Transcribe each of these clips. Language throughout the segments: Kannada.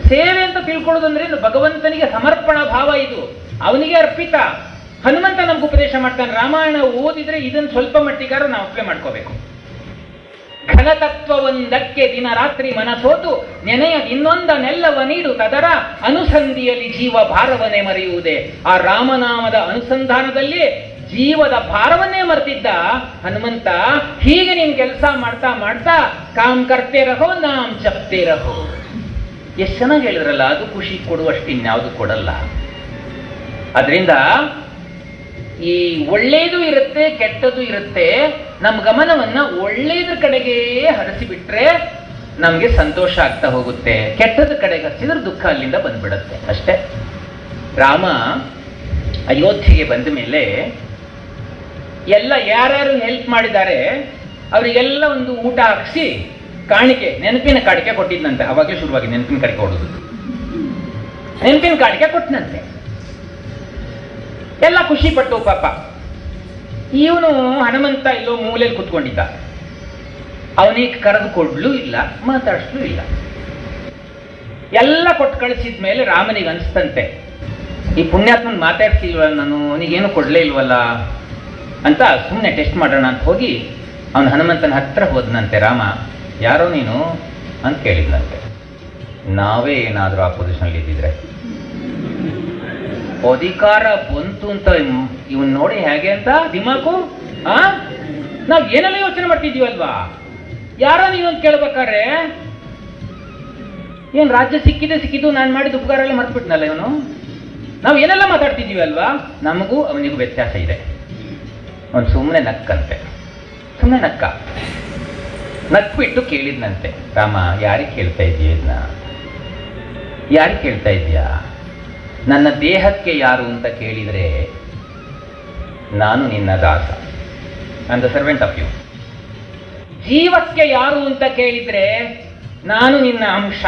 ಸೇವೆ ಅಂತ ತಿಳ್ಕೊಳ್ಳೋದಂದ್ರೆ ಏನು? ಭಗವಂತನಿಗೆ ಸಮರ್ಪಣಾ ಭಾವ ಇದು ಅವನಿಗೆ ಅರ್ಪಿತ ಹನುಮಂತ ನಮ್ಗೆ ಉಪದೇಶ ಮಾಡ್ತಾನೆ ರಾಮಾಯಣ ಓದಿದ್ರೆ ಇದನ್ನ ಸ್ವಲ್ಪ ಮಟ್ಟಿಗಾರ ನಾವು ಅಪ್ಲೈ ಮಾಡ್ಕೋಬೇಕು ಘನತತ್ವವೊಂದಕ್ಕೆ ದಿನ ರಾತ್ರಿ ಮನಸೋತು ನೆನೆಯ ಇನ್ನೊಂದನೆಲ್ಲವ ನೀಡು ತದರ ಅನುಸಂಧಿಯಲ್ಲಿ ಜೀವ ಭಾರವನ್ನೇ ಮರೆಯುವುದೇ ಆ ರಾಮನಾಮದ ಅನುಸಂಧಾನದಲ್ಲಿ ಜೀವದ ಭಾರವನ್ನೇ ಮರೆತಿದ್ದ ಹನುಮಂತ ಹೀಗೆ ನೀನ್ ಕೆಲಸ ಮಾಡ್ತಾ ಮಾಡ್ತಾ ಕಾಮ್ ಕರ್ತೆ ರಹೋ ನಾಮ್ ಜಪ್ತೆ ರಹೋ ಎಷ್ಟು ಚೆನ್ನಾಗಿ ಹೇಳಿದ್ರಲ್ಲ ಅದು ಖುಷಿ ಕೊಡುವಷ್ಟು ಇನ್ಯಾವುದು ಕೊಡಲ್ಲ ಅದರಿಂದ ಈ ಒಳ್ಳೇದು ಇರುತ್ತೆ ಕೆಟ್ಟದ್ದು ಇರುತ್ತೆ ನಮ್ಮ ಗಮನವನ್ನ ಒಳ್ಳೇದ್ರ ಕಡೆಗೆ ಹರಿಸಿಬಿಟ್ರೆ ನಮಗೆ ಸಂತೋಷ ಆಗ್ತಾ ಹೋಗುತ್ತೆ ಕೆಟ್ಟದ ಕಡೆಗೆ ಹರಿಸಿದ್ರೆ ದುಃಖ ಅಲ್ಲಿಂದ ಬಂದ್ಬಿಡುತ್ತೆ ಅಷ್ಟೇ ರಾಮ ಅಯೋಧ್ಯೆಗೆ ಬಂದ ಮೇಲೆ ಎಲ್ಲ ಯಾರ್ಯಾರು ಹೆಲ್ಪ್ ಮಾಡಿದ್ದಾರೆ ಅವರಿಗೆಲ್ಲ ಒಂದು ಊಟ ಹಾಕಿಸಿ ಕಾಣಿಕೆ ನೆನಪಿನ ಕಾಣಿಕೆ ಕೊಟ್ಟಿದ್ದಂತೆ ಅವಾಗಲೇ ಶುರುವಾಗಿ ನೆನಪಿನ ಕಾಣಿಕೆ ಕೊಡೋದು ನೆನಪಿನ ಕಾಣಿಕೆ ಕೊಟ್ಟನಂತೆ ಎಲ್ಲ ಖುಷಿ ಪಟ್ಟು ಪಾಪ ಇವನು ಹನುಮಂತ ಎಲ್ಲೋ ಮೂಲೆಯಲ್ಲಿ ಕುತ್ಕೊಂಡಿದ್ದ ಅವನಿಗೆ ಕರೆದು ಕೊಡ್ಲೂ ಇಲ್ಲ ಮಾತಾಡಿಸ್ಲೂ ಇಲ್ಲ ಎಲ್ಲ ಕೊಟ್ಟು ಕಳಿಸಿದ ಮೇಲೆ ರಾಮನಿಗೆ ಅನಿಸ್ತಂತೆ ಈ ಪುಣ್ಯಾತ್ಮನ್ ಮಾತಾಡ್ತಿಲ್ವಲ್ಲ ನಾನು ಅವನಿಗೇನು ಕೊಡ್ಲೇ ಇಲ್ವಲ್ಲ ಅಂತ ಸುಮ್ಮನೆ ಟೆಸ್ಟ್ ಮಾಡೋಣ ಅಂತ ಹೋಗಿ ಅವನು ಹನುಮಂತನ ಹತ್ರ ಹೋದನಂತೆ ರಾಮ ಯಾರೋ ನೀನು ಅಂತ ಕೇಳಿದ್ನಂತೆ ನಾವೇ ಏನಾದರೂ ಆ ಪೊಸಿಷನಲ್ಲಿ ಇದ್ದಿದ್ರೆ ಅಧಿಕಾರ ಬಂತು ಅಂತ ಇವನ್ ನೋಡಿ ಹೇಗೆ ಅಂತ ದಿಮಾಕು ಆ ನಾವ್ ಏನೆಲ್ಲ ಯೋಚನೆ ಮಾಡ್ತಿದೀವಲ್ವಾ ಯಾರೋ ನೀವೊಂದು ಕೇಳ್ಬೇಕಾದ್ರೆ ಏನ್ ರಾಜ್ಯ ಸಿಕ್ಕಿದೆ ಸಿಕ್ಕಿದ್ದು ನಾನು ಮಾಡಿದ ಉಪಕಾರ ಎಲ್ಲ ಮರ್ತ್ಬಿಟ್ನಲ್ಲ ಇವನು ನಾವು ಏನೆಲ್ಲ ಮಾತಾಡ್ತಿದೀವಿ ಅಲ್ವಾ ನಮಗೂ ಅವನಿಗೂ ವ್ಯತ್ಯಾಸ ಇದೆ ಅವನು ಸುಮ್ಮನೆ ನಕ್ಕಂತೆ ಸುಮ್ಮನೆ ನಕ್ಕ ನಕ್ಬಿಟ್ಟು ಕೇಳಿದ್ನಂತೆ ರಾಮ ಯಾರಿಗೆ ಕೇಳ್ತಾ ಇದೀಯ ಇದನ್ನ ಯಾರಿಗೆ ಕೇಳ್ತಾ ಇದೀಯಾ ನನ್ನ ದೇಹಕ್ಕೆ ಯಾರು ಅಂತ ಕೇಳಿದರೆ ನಾನು ನಿನ್ನ ದಾಸ ಅಂದ ಸರ್ವೆಂಟ್ ಆಫ್ ಯು ಜೀವಕ್ಕೆ ಯಾರು ಅಂತ ಕೇಳಿದ್ರೆ ನಾನು ನಿನ್ನ ಅಂಶ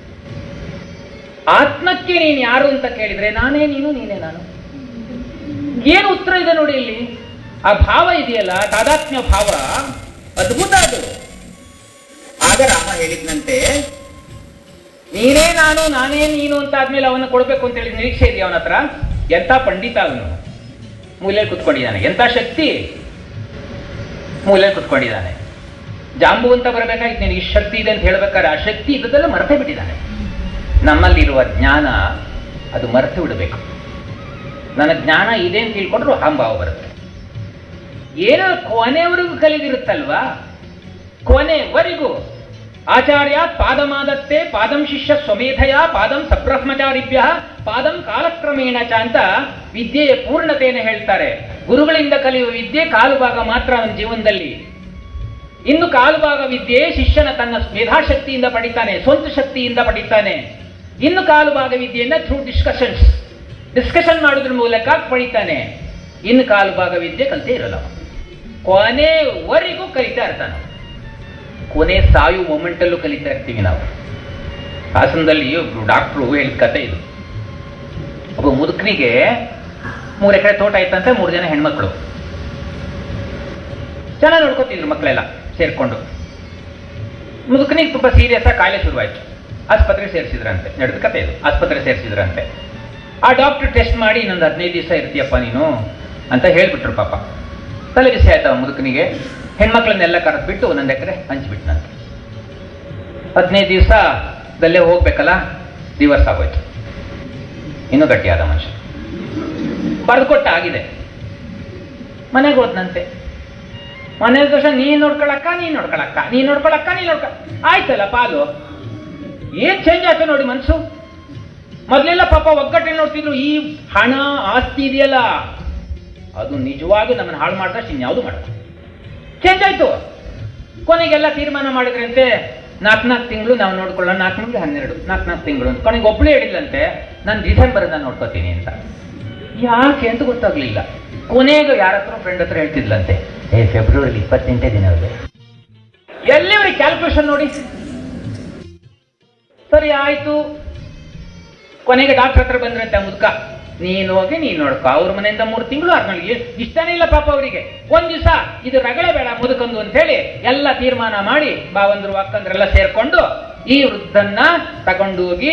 ಆತ್ಮಕ್ಕೆ ನೀನು ಯಾರು ಅಂತ ಕೇಳಿದ್ರೆ ನಾನೇ ನೀನು ನೀನೇ ನಾನು ಏನು ಉತ್ತರ ಇದೆ ನೋಡಿ ಇಲ್ಲಿ ಆ ಭಾವ ಇದೆಯಲ್ಲ ತಾದಾತ್ಮ್ಯ ಭಾವ ಅದ್ಭುತ ಅದು ಆಗ ರಾಮ ಹೇಳಿದ್ನಂತೆ ನೀನೇ ನಾನು ನಾನೇ ನೀನು ಅಂತ ಆದ್ಮೇಲೆ ಅವನ್ನ ಕೊಡ್ಬೇಕು ಅಂತ ಹೇಳಿ ನಿರೀಕ್ಷೆ ಇದೆಯಾ ಅವನ ಹತ್ರ ಎಂತ ಪಂಡಿತ ಅವನು ಮೂಲೆಯಲ್ಲಿ ಕುತ್ಕೊಂಡಿದ್ದಾನೆ ಎಂತ ಶಕ್ತಿ ಮೂಲೆಯಲ್ಲಿ ಕುತ್ಕೊಂಡಿದ್ದಾನೆ ಜಾಂಬು ಅಂತ ಬರಬೇಕಾಗಿತ್ತು ನಿನಗೆ ಇಷ್ಟು ಶಕ್ತಿ ಇದೆ ಅಂತ ಹೇಳ್ಬೇಕಾದ್ರೆ ಆ ಶಕ್ತಿ ಇದ್ದದೆಲ್ಲ ಮರೆತೇ ಬಿಟ್ಟಿದ್ದಾನೆ ನಮ್ಮಲ್ಲಿರುವ ಜ್ಞಾನ ಅದು ಮರೆತು ಬಿಡಬೇಕು ನನ್ನ ಜ್ಞಾನ ಇದೆ ಅಂತ ತಿಳ್ಕೊಂಡ್ರು ಅಹಂಭಾವ ಬರುತ್ತೆ ಏನೋ ಕೊನೆವರೆಗೂ ಕಲಿದಿರುತ್ತಲ್ವಾ ಕೊನೆವರೆಗೂ ಆಚಾರ್ಯ ಪಾದಮಾದತ್ತೆ ಪಾದಂ ಶಿಷ್ಯ ಸ್ವಮೇಧಯ ಪಾದಂ ಸಬ್ರಹ್ಮಚಾರಿಭ್ಯ ಪಾದಂ ಕಾಲಕ್ರಮೇಣ ಚ ಅಂತ ವಿದ್ಯೆಯ ಪೂರ್ಣತೆಯನ್ನು ಹೇಳ್ತಾರೆ ಗುರುಗಳಿಂದ ಕಲಿಯುವ ವಿದ್ಯೆ ಕಾಲು ಭಾಗ ಮಾತ್ರ ಅವನ ಜೀವನದಲ್ಲಿ ಇನ್ನು ಕಾಲು ಭಾಗ ವಿದ್ಯೆ ಶಿಷ್ಯನ ತನ್ನ ಮೇಧಾಶಕ್ತಿಯಿಂದ ಪಡಿತಾನೆ ಸ್ವಂತ ಶಕ್ತಿಯಿಂದ ಪಡಿತಾನೆ ಇನ್ನು ಕಾಲು ಭಾಗ ವಿದ್ಯೆಯನ್ನ ಥ್ರೂ ಡಿಸ್ಕಷನ್ಸ್ ಡಿಸ್ಕಷನ್ ಮಾಡೋದ್ರ ಮೂಲಕ ಪಡಿತಾನೆ ಇನ್ನು ಕಾಲು ಭಾಗ ವಿದ್ಯೆ ಕಲಿತೇ ಇರಲ್ಲ ಅವ. ಕೊನೆವರೆಗೂ ಕಲಿತಾ ಇರ್ತಾನೆ ಕೊನೆ ಸಾಯು ಮೊಮೆಂಟಲ್ಲೂ ಕಲಿತಾ ಇರ್ತೀವಿ ನಾವು ಹಾಸನದಲ್ಲಿ ಒಬ್ರು ಡಾಕ್ಟ್ರು ಹೇಳಿದ ಕತೆ ಇದು ಒಬ್ಬ ಮುದುಕನಿಗೆ ಮೂರು ಎಕರೆ ತೋಟ ಇತ್ತಂತೆ ಮೂರು ಜನ ಹೆಣ್ಮಕ್ಳು ಚೆನ್ನಾಗಿ ನೋಡ್ಕೊತಿದ್ರು ಮಕ್ಕಳೆಲ್ಲ ಸೇರ್ಕೊಂಡು ಮುದುಕನಿಗೆ ತುಂಬಾ ಸೀರಿಯಸ್ ಆಗಿ ಕಾಯಿಲೆ ಶುರುವಾಯ್ತು ಆಸ್ಪತ್ರೆ ಸೇರಿಸಿದ್ರಂತೆ ನಡೆದ ಕತೆ ಇದು ಆಸ್ಪತ್ರೆ ಸೇರಿಸಿದ್ರಂತೆ ಆ ಡಾಕ್ಟರ್ ಟೆಸ್ಟ್ ಮಾಡಿ ಇನ್ನೊಂದು ಹದಿನೈದು ದಿವಸ ಇರ್ತೀಯಪ್ಪ ನೀನು ಅಂತ ಹೇಳ್ಬಿಟ್ರು ಪಾಪ ತಲೆ ಬಿಸಿ ಆಯ್ತವ ಮುದುಕನಿಗೆ ಹೆಣ್ಮಕ್ಳನ್ನೆಲ್ಲ ಕರೆದ್ಬಿಟ್ಟು ಒಂದೊಂದು ಎಕರೆ ಹಂಚ್ಬಿಟ್ನಂತೆ ಹದಿನೈದು ದಿವಸದಲ್ಲೇ ಹೋಗ್ಬೇಕಲ್ಲ ದಿವಸ ಆಗೋಯ್ತು ಇನ್ನೂ ಗಟ್ಟಿಯಾದ ಮನುಷ್ಯ ಬರೆದುಕೊಟ್ಟ ಆಗಿದೆ ಮನೆಗೆ ಹೋದ್ನಂತೆ ಮನೇಲಿ ದೋಷ ನೀನ್ ನೋಡ್ಕೊಳಕ್ಕ ನೀನ್ ನೋಡ್ಕೊಳಕ್ಕ ನೀನ್ ನೋಡ್ಕೊಳಕ್ಕ ನೀನ್ ನೋಡ್ಕ ಆಯ್ತಲ್ಲ ಪಾಲು ಏನ್ ಚೇಂಜ್ ಆಯ್ತು ನೋಡಿ ಮನ್ಸು ಮೊದಲೆಲ್ಲ ಪಾಪ ಒಗ್ಗಟ್ಟಿನ ನೋಡ್ತಿದ್ರು ಈ ಹಣ ಆಸ್ತಿ ಇದೆಯಲ್ಲ ಅದು ನಿಜವಾಗೂ ನಮ್ಮನ್ನು ಹಾಳು ಮಾಡಿದಷ್ಟು ಇನ್ಯಾವುದು ಮಾಡಲ್ಲ ಚೇಂಜ್ ಆಯ್ತು ಕೊನೆಗೆಲ್ಲ ತೀರ್ಮಾನ ಮಾಡಿದ್ರಂತೆ ನಾಲ್ಕು ನಾಲ್ಕು ತಿಂಗಳು ನಾವು ನೋಡ್ಕೊಳ್ಳೋಣ ನಾಲ್ಕು ತಿಂಗಳು ಹನ್ನೆರಡು ನಾಲ್ಕು ನಾಲ್ಕು ತಿಂಗಳು ಅಂತ ಕೊನೆಗೆ ಒಬ್ಳು ಹೇಳಿದ್ಲಂತೆ ನಾನು ಡಿಸೆಂಬರ್ ನಾನು ನೋಡ್ಕೋತೀನಿ ಅಂತ ಯಾಕೆ ಅಂತ ಗೊತ್ತಾಗ್ಲಿಲ್ಲ ಕೊನೆಗೆ ಯಾರ ಹತ್ರ ಫ್ರೆಂಡ್ ಹತ್ರ ಹೇಳ್ತಿದ್ಲಂತೆ ಏ ಫೆಬ್ರವರಿ ಇಪ್ಪತ್ತೆಂಟೇ ದಿನ ಇದೆ ಎಲ್ಲಿವರೆಗೆ ಕ್ಯಾಲ್ಕುಲೇಷನ್ ನೋಡಿ ಸರಿ ಆಯ್ತು ಕೊನೆಗೆ ಡಾಕ್ಟರ್ ಹತ್ರ ಬಂದ್ರಂತೆ ಆ ಮುದುಕ ನೀನು ಹೋಗಿ ನೀನ್ ನೋಡ್ಕೊ ಅವ್ರ ಮನೆಯಿಂದ ಮೂರು ತಿಂಗಳು ಆದ್ಮೇಲೆ ಇಷ್ಟನೇ ಇಲ್ಲ ಪಾಪ ಅವರಿಗೆ ಒಂದ್ ದಿವಸ ಇದು ರಗಳೆ ಬೇಡ ಮುದುಕಂದು ಅಂತ ಹೇಳಿ ಎಲ್ಲ ತೀರ್ಮಾನ ಮಾಡಿ ಬಾವಂದ್ರು ಅಕ್ಕಂದ್ರೆಲ್ಲ ಸೇರ್ಕೊಂಡು ಈ ವೃದ್ಧನ್ನ ತಗೊಂಡು ಹೋಗಿ